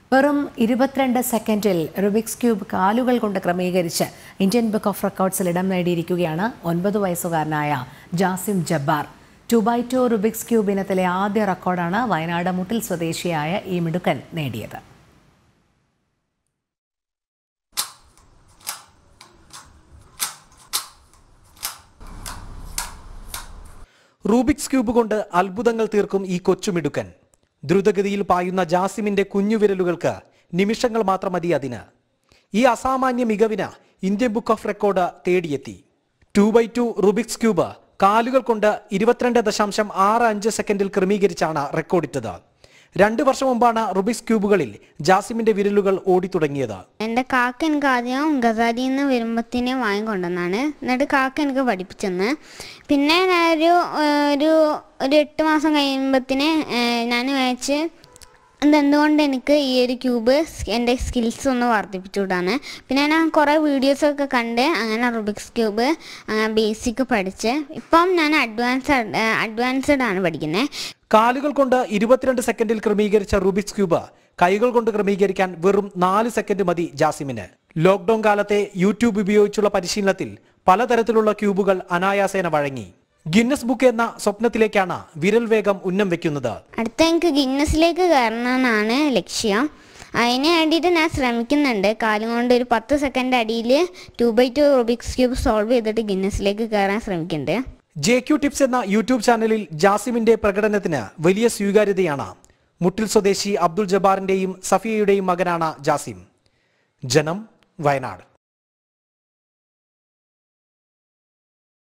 വെറും ഇരുപത്തിരണ്ട് സെക്കൻഡിൽ റുബിക്സ് ക്യൂബ് കാലുകൾ കൊണ്ട് ക്രമീകരിച്ച് ഇന്ത്യൻ ബുക്ക് ഓഫ് റെക്കോർഡ്സിൽ ഇടം നേടിയിരിക്കുകയാണ് ഒൻപത് വയസ്സുകാരനായ Jasim Jabbar two by two Rubik's cube ഇനത്തിലെ ആദ്യ റെക്കോർഡാണ് വയനാട് മുട്ടിൽ സ്വദേശിയായ ഈ മിടുക്കൻ നേടിയത് റൂബിക്സ് ക്യൂബ് കൊണ്ട് അത്ഭുതങ്ങൾ തീർക്കും ഈ കൊച്ചുമിടുക്കൻ ദ്രുതഗതിയിൽ പായുന്ന ജാസിമിന്റെ കുഞ്ഞുവിരലുകൾക്ക് നിമിഷങ്ങൾ മാത്രം മതി അതിന് ഈ അസാമാന്യ മികവിന് ഇന്ത്യൻ ബുക്ക് ഓഫ് റെക്കോർഡ് തേടിയെത്തി two by two Rubik's cube കാലുകൾ കൊണ്ട് ഇരുപത്തിരണ്ട് ദശാംശം ആറ് അഞ്ച് സെക്കൻഡിൽ ക്രമീകരിച്ചാണ് റെക്കോർഡിട്ടത് രണ്ട് വർഷം മുമ്പാണ് റുബിക്സ് ക്യൂബുകളിൽ ജാസിമിന്റെ വിരലുകൾ ഓടിത്തുടങ്ങിയത് എൻ്റെ കാക്ക എനിക്ക് ആദ്യം ഗസാലിയിൽ നിന്ന് വരുമ്പത്തിന് വാങ്ങിക്കൊണ്ടുവന്നാണ് എന്നിട്ട് കാക്ക എനിക്ക് പഠിപ്പിച്ചെന്ന് പിന്നെ ഞാനൊരു ഏഹ്, ഒരു ഒരു എട്ട് മാസം കഴിയുമ്പത്തിന് ഞാൻ വെച്ച് ഇതെന്തുകൊണ്ട് എനിക്ക് ഈ ഒരു ക്യൂബ് എൻ്റെ സ്കിൽസ് ഒന്ന് വർദ്ധിപ്പിച്ചുവിടാണ് പിന്നെ ഞാൻ കുറേ വീഡിയോസൊക്കെ കണ്ട് അങ്ങനെ റുബിക്സ് ക്യൂബ് ബേസിക് പഠിച്ച് ഇപ്പം ഞാൻ അഡ്വാൻസ്ഡ് അഡ്വാൻസ്ഡ് ആണ് പഠിക്കുന്നത് കാലുകൾ കൊണ്ട് ഇരുപത്തിരണ്ട് സെക്കൻഡിൽ ക്രമീകരിച്ച റുബിക്സ് ക്യൂബ് കൈകൾ കൊണ്ട് ക്രമീകരിക്കാൻ വെറും നാല് സെക്കൻഡ് മതി ജാസിമിന് ലോക്ക്ഡൌൺ കാലത്തെ യൂട്യൂബ് ഉപയോഗിച്ചുള്ള പരിശീലനത്തിൽ പലതരത്തിലുള്ള ക്യൂബുകൾ അനായാസേന വഴങ്ങി ഗിന്നസ് ബുക്ക് എന്ന സ്വപ്നത്തിലേക്കാണ് വിരൽ വേഗം ഉന്നം വെക്കുന്നത് അടുത്ത എനിക്ക് ഗിന്നസിലേക്ക് കയറണമെന്നാണ് ലക്ഷ്യം അതിന് വേണ്ടിയിട്ട് ഞാൻ ശ്രമിക്കുന്നുണ്ട് കാലം കൊണ്ട് ഒരു പത്ത് സെക്കൻഡ് അടിയിൽ two by two Rubik's cube solve ചെയ്തിട്ട് ഗിന്നസിലേക്ക് കയറാൻ ശ്രമിക്കുന്നുണ്ട് ജെ ക്യു ടിപ്സ് എന്ന യൂട്യൂബ് ചാനലിൽ ജാസിമിന്റെ പ്രകടനത്തിന് വലിയ സ്വീകാര്യതയാണ് മുട്ടിൽ സ്വദേശി അബ്ദുൾ ജബ്ബാറിന്റെയും സഫിയയുടെയും മകനാണ് ജാസിം ജനം വയനാട്